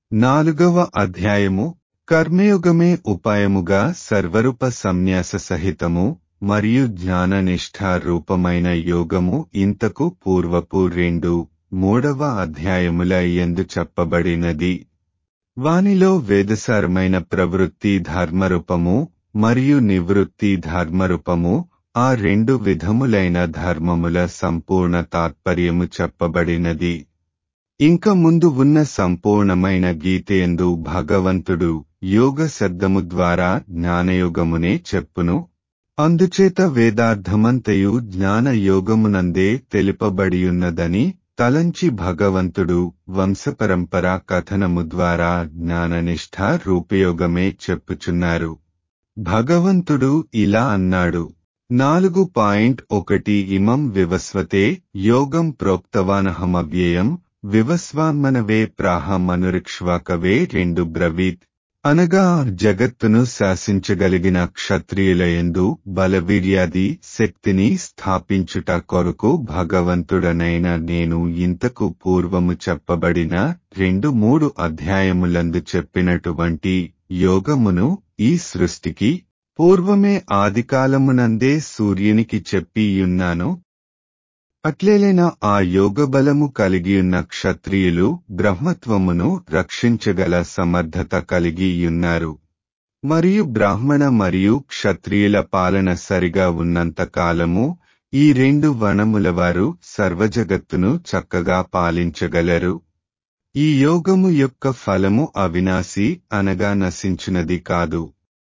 నాలుగవ అధ్యాయము కర్మయోగమే ఉపాయముగా సర్వరూప సన్యాస సహితము మరియు జ్ఞాననిష్ఠ రూపమైన యోగము ఇంతకు పూర్వపు రెండు మూడవ అధ్యాయముల ఎందు చెప్పబడినది వానిలో వేదసారమైన ప్రవృత్తి ధర్మరూపము మరియు నివృత్తి ధర్మరూపము ఆ రెండు విధములైన ధర్మముల సంపూర్ణ తాత్పర్యము చెప్పబడినది ఇంక ముందు ఉన్న సంపూర్ణమైన గీతయందు భగవంతుడు యోగ శబ్దము ద్వారా జ్ఞానయోగమునే చెప్పును అందుచేత వేదార్థమంతయు జ్ఞాన యోగమునందే తెలుపబడియున్నదని తలంచి భగవంతుడు వంశపరంపర కథనము ద్వారా జ్ఞాననిష్ఠ రూపయోగమే చెప్పుచున్నారు భగవంతుడు ఇలా అన్నాడు నాలుగు పాయింట్ ఒకటి ఇమం వివస్వతే యోగం ప్రోక్తవానహమవ్యయం వివస్వాన్మనవే ప్రాహమనురిక్ష్వాకవే రెండు బ్రవీత్ అనగా జగత్తును శాసించగలిగిన క్షత్రియులయందు బలవీర్యాది శక్తిని స్థాపించుట కొరకు భగవంతుడనైన నేను ఇంతకు పూర్వము చెప్పబడిన రెండు మూడు అధ్యాయములందు చెప్పినటువంటి యోగమును ఈ సృష్టికి పూర్వమే ఆదికాలమునందే సూర్యునికి చెప్పియున్నాను అట్లేలైన ఆ యోగబలము కలిగియున్న క్షత్రియులు బ్రహ్మత్వమును రక్షించగల సమర్థత కలిగియున్నారు మరియు బ్రాహ్మణ మరియు క్షత్రియుల పాలన సరిగా ఉన్నంత కాలము ఈ రెండు వనముల వారు సర్వజగత్తును చక్కగా పాలించగలరు ఈ యోగము యొక్క ఫలము అవినాశి అనగా నశించినది కాదు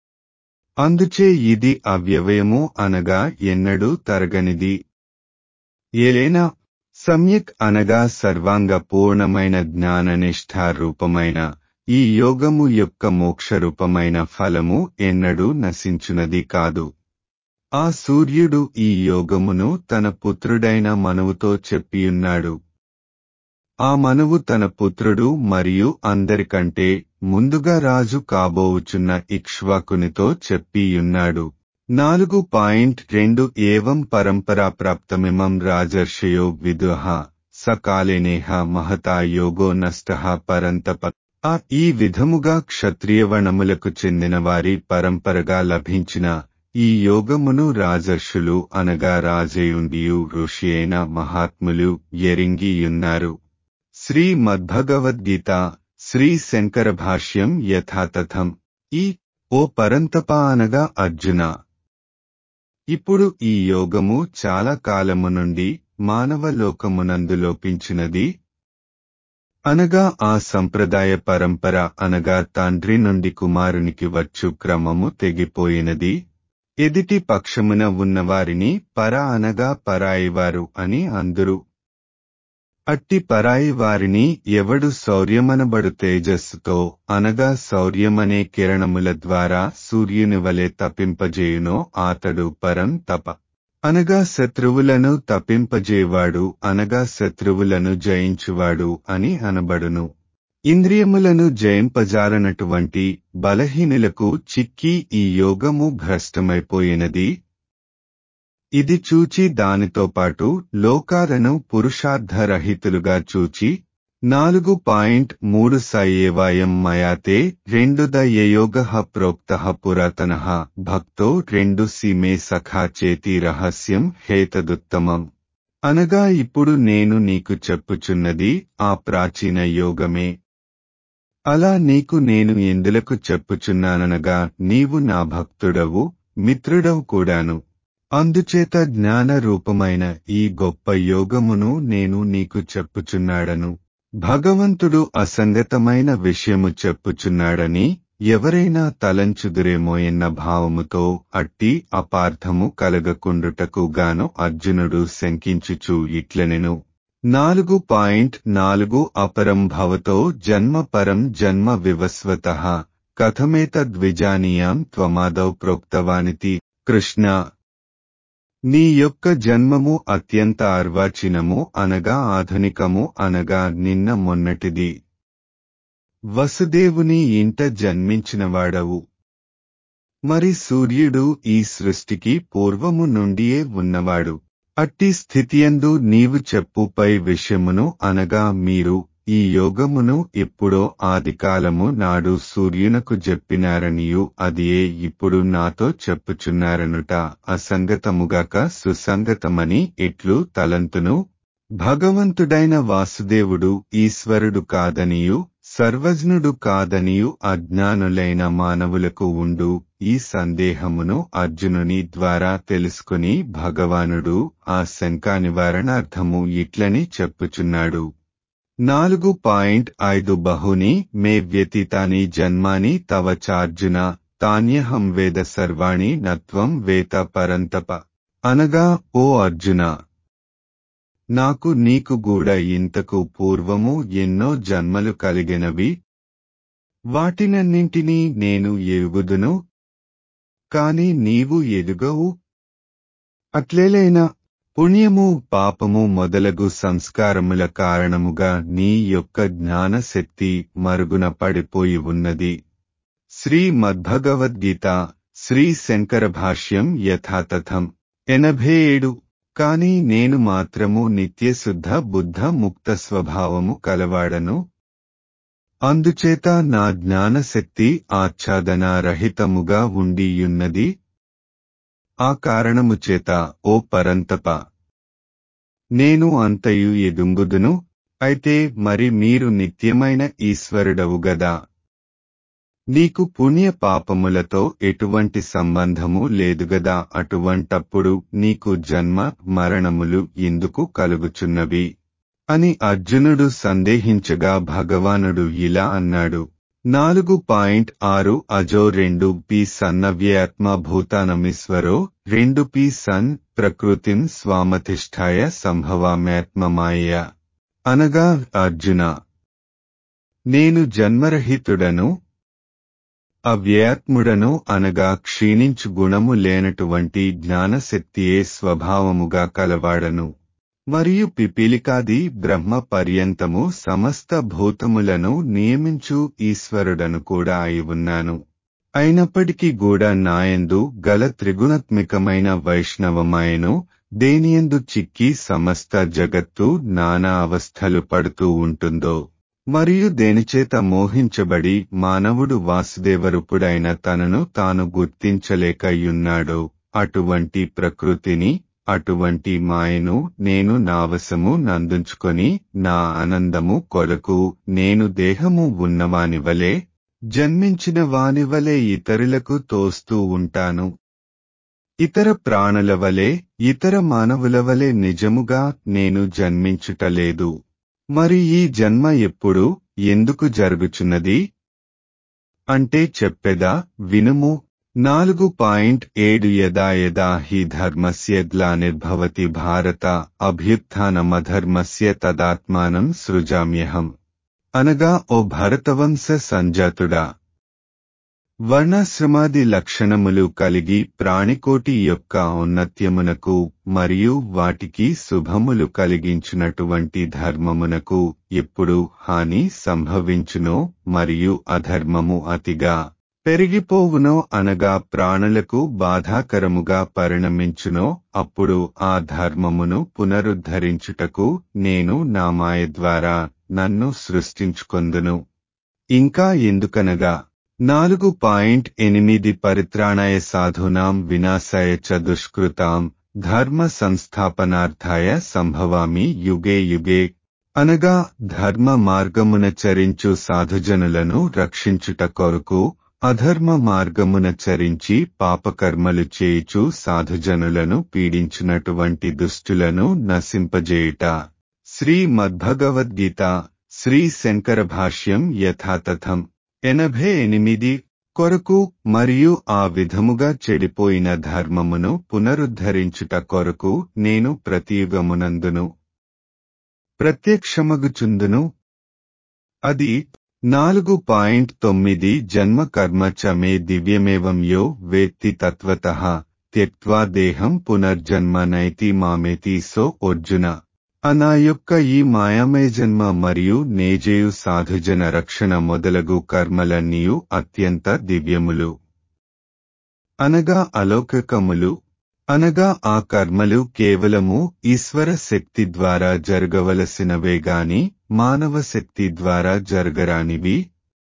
అందుచే ఇది అవ్యవయము అనగా ఎన్నడూ తరగనిది ఏలైనా సమ్యక్ అనగా సర్వాంగ పూర్ణమైన జ్ఞాననిష్ఠ రూపమైన ఈ యోగము యొక్క మోక్షరూపమైన ఫలము ఎన్నడూ నశించునది కాదు ఆ సూర్యుడు ఈ యోగమును తన పుత్రుడైన మనువుతో చెప్పియున్నాడు ఆ మనువు తన పుత్రుడు మరియు అందరికంటే ముందుగా రాజు కాబోవుచున్న ఇక్ష్వాకునితో చెప్పియున్నాడు నాలుగు పాయింట్ రెండు ఏవం పరంపరా ప్రాప్తమిమం రాజర్షయో విదుహ సకాలేనేహ మహతా యోగో నష్ట పరంతప ఆ ఈ విధముగా క్షత్రియవణములకు చెందిన వారి పరంపరగా లభించిన ఈ యోగమును రాజర్షులు అనగా రాజయుండియు ఋషి అయిన మహాత్ములు ఎరింగియున్నారు శ్రీ మద్భగవద్గీత శ్రీ శంకర భాష్యం యథాతథం ఈ ఓ పరంతప అనగా అర్జున ఇప్పుడు ఈ యోగము చాలా కాలము నుండి మానవ లోకమునందు లోపించినది అనగా ఆ సంప్రదాయ పరంపర అనగా తండ్రి నుండి కుమారునికి వచ్చు క్రమము తెగిపోయినది ఎదిటి పక్షమున ఉన్నవారిని పర అనగా పరాయివారు అని అందురు అట్టి పరాయి వారిని ఎవడు శౌర్యమనబడు తేజస్సుతో అనగా శౌర్యమనే కిరణముల ద్వారా సూర్యుని వలె తప్పింపజేయునో ఆతడు పరం తప అనగా శత్రువులను తప్పింపజేవాడు అనగా శత్రువులను జయించువాడు అని అనబడును ఇంద్రియములను జయింపజారనటువంటి బలహీనులకు చిక్కి ఈ యోగము భ్రష్టమైపోయినది ఇది చూచి దానితో పాటు లోకాలను పురుషార్థరహితులుగా చూచి నాలుగు పాయింట్ మూడు సయేవాయం మయాతే రెండు దయోగ ప్రోక్త పురాతన భక్తో రెండు సీమే సఖా చేతి రహస్యం హేతదుత్తమం అనగా ఇప్పుడు నేను నీకు చెప్పుచున్నది ఆ ప్రాచీన యోగమే అలా నీకు నేను ఎందులకు చెప్పుచున్నాననగా నీవు నా భక్తుడవు మిత్రుడవు కూడాను అందుచేత జ్ఞాన రూపమైన ఈ గొప్ప యోగమును నేను నీకు చెప్పుచున్నాడను భగవంతుడు అసంగతమైన విషయము చెప్పుచున్నాడని ఎవరైనా తలంచుదురేమో ఎన్న భావముతో అట్టి అపార్థము కలగకుండుటకు గాను అర్జునుడు శంకించుచు ఇట్లనెను నాలుగు పాయింట్ నాలుగు అపరం భవతో జన్మ పరం జన్మ వివస్వత కథమేతద్విజానీయాం త్వమాదౌ ప్రోక్తవానితి కృష్ణ నీ యొక్క జన్మము అత్యంత అర్వాచీనము అనగా ఆధునికము అనగా నిన్న మొన్నటిది వసుదేవుని ఇంట జన్మించినవాడవు మరి సూర్యుడు ఈ సృష్టికి పూర్వము నుండియే ఉన్నవాడు అట్టి స్థితియందు నీవు చెప్పుపై విషయమును అనగా మీరు ఈ యోగమును ఎప్పుడో ఆదికాలము నాడు సూర్యునకు చెప్పినారనియు అదియే ఇప్పుడు నాతో చెప్పుచున్నారనుట అసంగతముగాక సుసంగతమని ఎట్లు తలంతును భగవంతుడైన వాసుదేవుడు ఈశ్వరుడు కాదనియు సర్వజ్ఞుడు కాదనియు అజ్ఞానులైన మానవులకు ఉండు ఈ సందేహమును అర్జునుని ద్వారా తెలుసుకుని భగవానుడు ఆ శంకా నివారణార్థము ఇట్లని చెప్పుచున్నాడు నాలుగు పాయింట్ ఐదు బహుని మే వ్యతీతాని జన్మాని తవ చార్జున తాన్యహం వేద సర్వాణి నత్వం వేత పరంతప అనగా ఓ అర్జున నాకు నీకు కూడా ఇంతకు పూర్వము ఎన్నో జన్మలు కలిగినవి వాటినన్నింటినీ నేను ఎరుగుదును కాని నీవు ఎదుగవు అట్లేలైనా పుణ్యము పాపము మొదలగు సంస్కారముల కారణముగా నీ యొక్క జ్ఞానశక్తి మరుగున పడిపోయి ఉన్నది శ్రీ మద్భగవద్గీత శ్రీ శంకర భాష్యం యథాతథం ఎనభై ఏడు కాని నేను మాత్రము నిత్యశుద్ధ బుద్ధ ముక్త స్వభావము కలవాడను అందుచేత నా జ్ఞానశక్తి ఆచ్ఛాదనారహితముగా ఉండియున్నది ఆ కారణము చేత ఓ పరంతప నేను అంతయు ఎదుంగుదును అయితే మరి మీరు నిత్యమైన ఈశ్వరుడవు గదా నీకు పుణ్య పాపములతో ఎటువంటి సంబంధము లేదుగదా అటువంటప్పుడు నీకు జన్మ మరణములు ఎందుకు కలుగుచున్నవి అని అర్జునుడు సందేహించగా భగవానుడు ఇలా అన్నాడు నాలుగు పాయింట్ ఆరు అజో రెండు పి సన్నవ్యాత్మ భూతానమీశ్వరో రెండు పి సన్ ప్రకృతిం స్వామతిష్ఠాయ సంభవామ్యాత్మమాయ అనగా అర్జున నేను జన్మరహితుడను అవ్యయాత్ముడను అనగా క్షీణించు గుణము లేనటువంటి జ్ఞానశక్తియే స్వభావముగా కలవాడను మరియు పిపీలికాది బ్రహ్మ పర్యంతము సమస్త భూతములను నియమించు ఈశ్వరుడను కూడా అయి ఉన్నాను అయినప్పటికీ కూడా నాయందు గల త్రిగుణాత్మికమైన వైష్ణవమాయను దేనియందు చిక్కి సమస్త జగత్తు నానా అవస్థలు పడుతూ ఉంటుందో మరియు దేనిచేత మోహించబడి మానవుడు వాసుదేవరూపుడైన తనను తాను గుర్తించలేకయున్నాడో అటువంటి ప్రకృతిని అటువంటి మాయను నేను నావసము నందుంచుకొని నా ఆనందము కొరకు నేను దేహము ఉన్నవాని వలె జన్మించిన వాని వలె ఇతరులకు తోస్తూ ఉంటాను ఇతర ప్రాణుల వలె ఇతర మానవుల వలె నిజముగా నేను జన్మించుటలేదు మరి ఈ జన్మ ఎప్పుడు ఎందుకు జరుగుచున్నది అంటే చెప్పెదా వినుము నాలుగు పాయింట్ ఏడు యదా యదా హి ధర్మస్య గ్లానిర్భవతి భారత అభ్యుత్నమధర్మస్య తదాత్మానం సృజామ్యహం అనగా ఓ భరతవంశ సంజాతుడా వర్ణాశ్రమాది లక్షణములు కలిగి ప్రాణికోటి యొక్క ఔన్నత్యమునకు మరియు వాటికి శుభములు కలిగించినటువంటి ధర్మమునకు ఎప్పుడు హాని సంభవించునో మరియు అధర్మము అతిగా పెరిగిపోవునో అనగా ప్రాణులకు బాధాకరముగా పరిణమించునో అప్పుడు ఆ ధర్మమును పునరుద్ధరించుటకు నేను నా మాయ ద్వారా నన్ను సృష్టించుకొందును ఇంకా ఎందుకనగా నాలుగు పాయింట్ ఎనిమిది పరిత్రాణాయ సాధూనాం వినాశాయ చ దుష్కృతాం ధర్మ సంస్థాపనార్థాయ సంభవామి యుగే యుగే అనగా ధర్మ మార్గమున చరించు సాధుజనులను రక్షించుట కొరకు అధర్మ మార్గమున చరించి పాపకర్మలు చేయుచు సాధుజనులను పీడించినటువంటి దుష్టులను నశింపజేయుట శ్రీ మద్భగవద్గీత శ్రీ శంకర భాష్యం యథాతథం ఎనభై ఎనిమిది కొరకు మరియు ఆ విధముగా చెడిపోయిన ధర్మమును పునరుద్ధరించుట కొరకు నేను ప్రతియుగమునందును ప్రత్యక్షమగుచుందును అది నాలుగు పాయింట్ తొమ్మిది జన్మ కర్మ చ మే దివ్యమేవం యో వేత్తి తత్వత త్యక్వా దేహం పునర్జన్మ నైతి మామేతి సో అర్జున అనా యొక్క ఈ మాయామయ జన్మ మరియు నేజేయు సాధుజన రక్షణ మొదలగు కర్మలన్నీయు అత్యంత దివ్యములు అనగా అలౌకికములు అనగా ఆ కర్మలు కేవలము ఈశ్వర శక్తి ద్వారా జరగవలసినవే గాని మానవ శక్తి ద్వారా జరగరానివి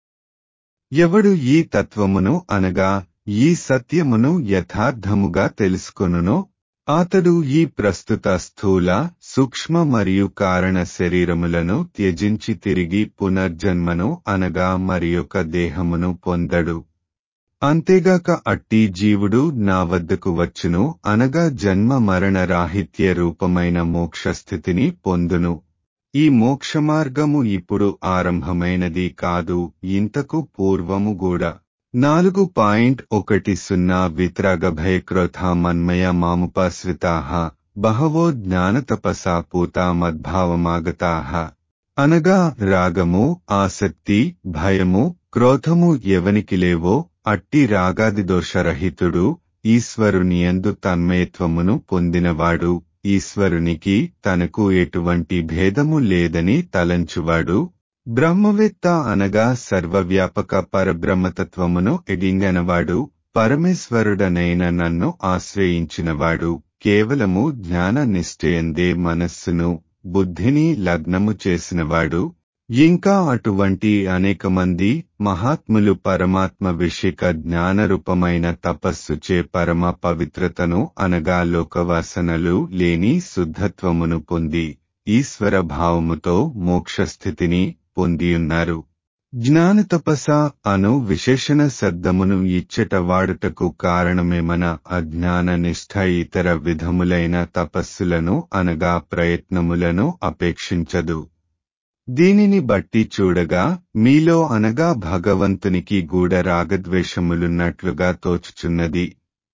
ఎవడు ఈ తత్వమును అనగా ఈ సత్యమును యథార్థముగా తెలుసుకొనునో అతడు ఈ ప్రస్తుత స్థూల సూక్ష్మ మరియు కారణ శరీరములను త్యజించి తిరిగి పునర్జన్మను అనగా మరియొక దేహమును పొందడు అంతేగాక అట్టి జీవుడు నా వద్దకు వచ్చును అనగా జన్మ మరణ రాహిత్య రూపమైన మోక్షస్థితిని పొందును ఈ మోక్షమార్గము ఇప్పుడు ఆరంభమైనది కాదు ఇంతకు పూర్వము కూడా నాలుగు పాయింట్ ఒకటి సున్నా విత్రాగభయక్రోధ మన్మయ మాముపాశ్రితాః బహవో జ్ఞానతపసా పూతా మద్భావమాగతాః అనగా రాగము ఆసక్తి భయము క్రోధము ఎవనికి లేవో అట్టి రాగాది దోషరహితుడు ఈశ్వరునియందు తన్మయత్వమును పొందినవాడు ఈశ్వరునికి తనకు ఎటువంటి భేదము లేదని తలంచువాడు బ్రహ్మవేత్త అనగా సర్వవ్యాపక పరబ్రహ్మతత్వమును ఎడింగనవాడు పరమేశ్వరుడనైన నన్ను ఆశ్రయించినవాడు కేవలము జ్ఞాన నిశ్చయందే మనస్సును బుద్ధిని లగ్నము చేసినవాడు ఇంకా అటువంటి అనేక మంది మహాత్ములు పరమాత్మ విషిక జ్ఞానరూపమైన తపస్సుచే పరమ పవిత్రతను అనగా లోకవాసనలు లేని శుద్ధత్వమును పొంది ఈశ్వర భావముతో మోక్షస్థితిని పొందియున్నారు జ్ఞాన తపస అను విశేషణ శబ్దమును ఇచ్చట వాడుటకు కారణమేమన అజ్ఞాన నిష్ఠ ఇతర విధములైన తపస్సులను అనగా ప్రయత్నములను అపేక్షించదు దీనిని బట్టి చూడగా మీలో అనగా భగవంతునికి గూఢ రాగద్వేషములున్నట్లుగా తోచుచున్నది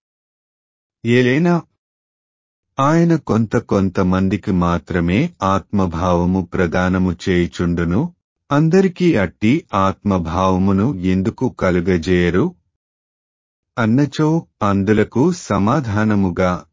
ఏలైనా ఆయన కొంత కొంతమందికి మాత్రమే ఆత్మభావము ప్రదానము చేయుచుండును అందరికీ అట్టి ఆత్మభావమును ఎందుకు కలుగజేయరు అన్నచో అందులకు సమాధానముగా